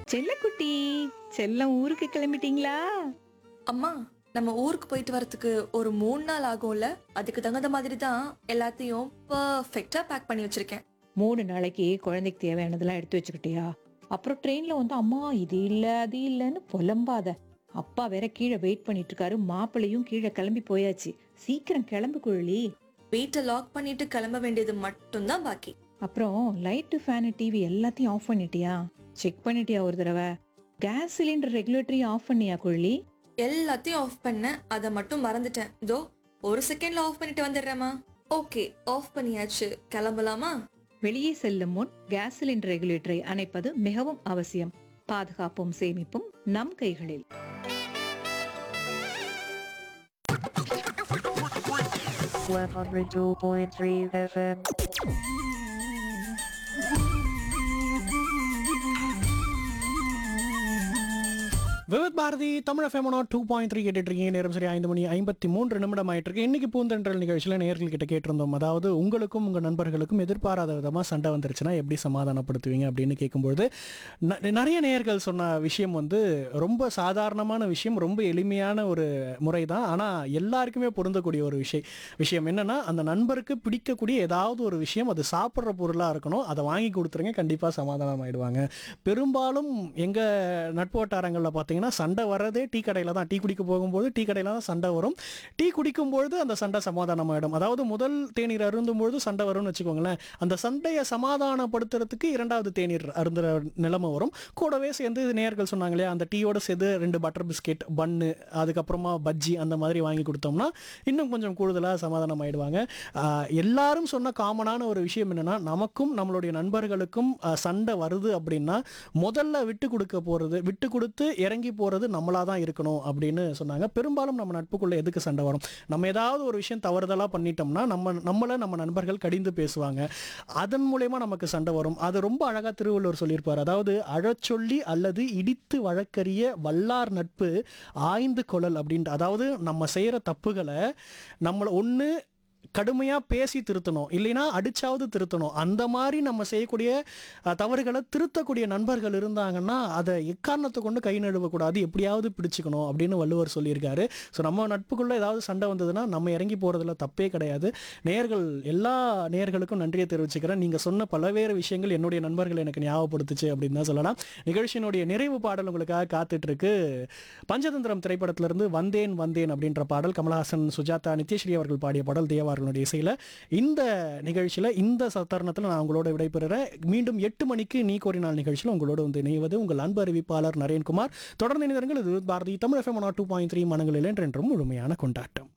செல்லக்குட்டி செல்லம் ஊருக்கு கிளம்பிட்டீங்களா அம்மா நம்ம ஊருக்கு போயிட்டு வரதுக்கு ஒரு மூணு நாள் ஆகும்ல அதுக்கு தகுந்த மாதிரி தான் எல்லாத்தையும் பர்ஃபெக்டா பேக் பண்ணி வச்சிருக்கேன் மூணு நாளைக்கு குழந்தைக்கு தேவையானதெல்லாம் எடுத்து வச்சுக்கிட்டியா அப்புறம் ட்ரெயின்ல வந்து அம்மா இது இல்ல அது இல்லைன்னு புலம்பாத அப்பா வேற கீழே வெயிட் பண்ணிட்டு இருக்காரு மாப்பிள்ளையும் கீழே கிளம்பி போயாச்சு சீக்கிரம் கிளம்பு குழலி வீட்டை லாக் பண்ணிட்டு கிளம்ப வேண்டியது மட்டும்தான் பாக்கி அப்புறம் லைட்டு ஃபேனு டிவி எல்லாத்தையும் ஆஃப் பண்ணிட்டியா செக் பண்ணிட்டியா ஒரு தடவை கேஸ் சிலிண்டர் ரெகுலேட்டரி ஆஃப் பண்ணியா குழலி எல்லாத்தையும் ஆஃப் பண்ண அதை மட்டும் மறந்துட்டேன் இதோ ஒரு செகண்ட்ல ஆஃப் பண்ணிட்டு வந்துடுறேம்மா ஓகே ஆஃப் பண்ணியாச்சு கிளம்பலாமா வெளியே செல்லும் முன் கேஸ் சிலிண்டர் ரெகுலேட்டரை அணைப்பது மிகவும் அவசியம் பாதுகாப்பும் சேமிப்பும் நம் கைகளில் One hundred two point three FM. Vividh Bharati Tamil எஃப்எம்னோ டூ பாயிண்ட் த்ரீ கேட்டுட்டு இருக்கீங்க நேரம் சரி ஐந்து மணி ஐம்பத்தி மூன்று நிமிடம் ஆயிட்டு இருக்கு இன்னைக்கு பூந்தென்றல் நிகழ்ச்சியில் நேர்கள் கிட்ட கேட்டிருந்தோம் அதாவது உங்களுக்கும் உங்க நண்பர்களுக்கும் எதிர்பாராத விதமா சண்டை வந்துருச்சுன்னா எப்படி சமாதானப்படுத்துவீங்க அப்படின்னு கேட்கும்போது ந- நிறைய நேயர்கள் சொன்ன விஷயம் வந்து ரொம்ப சாதாரணமான விஷயம் ரொம்ப எளிமையான ஒரு முறை தான் ஆனால் எல்லாருக்குமே பொருந்தக்கூடிய ஒரு விஷயம் விஷயம் என்னன்னா அந்த நண்பருக்கு பிடிக்கக்கூடிய ஏதாவது ஒரு விஷயம் அது சாப்பிட்ற பொருளாக இருக்கணும் அதை வாங்கி கொடுத்துருங்க கண்டிப்பாக சமாதானம் ஆயிடுவாங்க பெரும்பாலும் எங்கள் நட்பு வட்டாரங்களில் பார்த்தீங்கன்னா சண்டை வர்றதே டீ கடையில் தான் டீ குடிக்க போகும்போது டீ கடையில் தான் சண்டை வரும் டீ குடிக்கும்பொழுது அந்த சண்டை சமாதானம் ஆகிடும் அதாவது முதல் தேநீர் அருந்தும்பொழுது சண்டை வரும்னு வச்சுக்கோங்களேன் அந்த சண்டையை சமாதானப்படுத்துறதுக்கு இரண்டாவது தேநீர் அருந்துற நிலைமை வரும் கூடவே சேர்ந்து நேர்கள் சொன்னாங்க இல்லையா அந்த டீயோட சேர்த்து ரெண்டு பட்டர் பிஸ்கெட் பன்னு அதுக்கப்புறமா பஜ்ஜி அந்த மாதிரி வாங்கி கொடுத்தோம்னா இன்னும் கொஞ்சம் கூடுதலாக சமாதானம் ஆயிடுவாங்க ஆஹ் எல்லாரும் சொன்ன காமனான ஒரு விஷயம் என்னன்னா நமக்கும் நம்மளுடைய நண்பர்களுக்கும் ஆஹ் சண்டை வருது அப்படின்னா முதல்ல விட்டு கொடுக்க போறது விட்டு கொடுத்து இறங்கி போறது நம்மளா தான் இருக்கணும் அப்படின்னு சொன்னாங்க பெரும்பாலும் நம்ம நட்புக்குள்ள எதுக்கு சண்டை வரும் நம்ம ஏதாவது ஒரு விஷயம் தவறுதலா பண்ணிட்டோம்னா நம்ம நம்மள நம்ம நண்பர்கள் கடிந்து பேசுவாங்க அதன் மூலயமா நமக்கு சண்டை வரும் அது ரொம்ப அழகா திருவள்ளுவர் சொல்லியிருப்பார் அதாவது அழச்சொல்லி அல்லது இடித்து வழக்கறிய வல்லார் நட்பு ஆய்ந்து கொள்ளல் அப்படின்ட்டு அதாவது நம்ம செய்யற தப்புகளை நம்மளை ஒன்று கடுமையாக பேசி திருத்தணும் இல்லைன்னா அடிச்சாவது திருத்தணும் அந்த மாதிரி நம்ம செய்யக்கூடிய அஹ், தவறுகளை திருத்தக்கூடிய நண்பர்கள் இருந்தாங்கன்னா அதை எக்காரணத்தை கொண்டு கை நழுவக்கூடாது எப்படியாவது பிடிச்சுக்கணும் அப்படின்னு வள்ளுவர் சொல்லியிருக்காரு ஸோ நம்ம நட்புக்குள்ளே ஏதாவது சண்டை வந்ததுன்னா நம்ம இறங்கி போகிறதுல தப்பே கிடையாது நேர்கள் எல்லா நேர்களுக்கும் நன்றியை தெரிவிச்சுக்கிறேன் நீங்கள் சொன்ன பல்வேறு விஷயங்கள் என்னுடைய நண்பர்கள் எனக்கு ஞாபகப்படுத்துச்சு அப்படின்னு தான் சொல்லலாம் நிகழ்ச்சியினுடைய நிறைவு பாடல் உங்களுக்காக காத்துட்டு இருக்கு பஞ்சதந்திரம் திரைப்படத்திலிருந்து வந்தேன் வந்தேன் அப்படின்ற பாடல் கமலஹாசன் சுஜாதா நித்யஸ்ரீ அவர்கள் பாடிய பாடல் தேவார்களுடைய இசையில் இந்த நிகழ்ச்சியில் இந்த ச- தருணத்தில் நான் உங்களோட விடைபெறுறேன் மீண்டும் எட்டு மணிக்கு நீ கோரினால் நிகழ்ச்சியில் உங்களோட வந்து இணைவது உங்கள் அன்பு அறிவிப்பாளர் நரேன்குமார் தொடர்ந்து இணைந்திருங்கள் இது Bharati Tamil FM two point three மனங்களில் என்றென்றும் முழுமையான கொண்டாட்டம்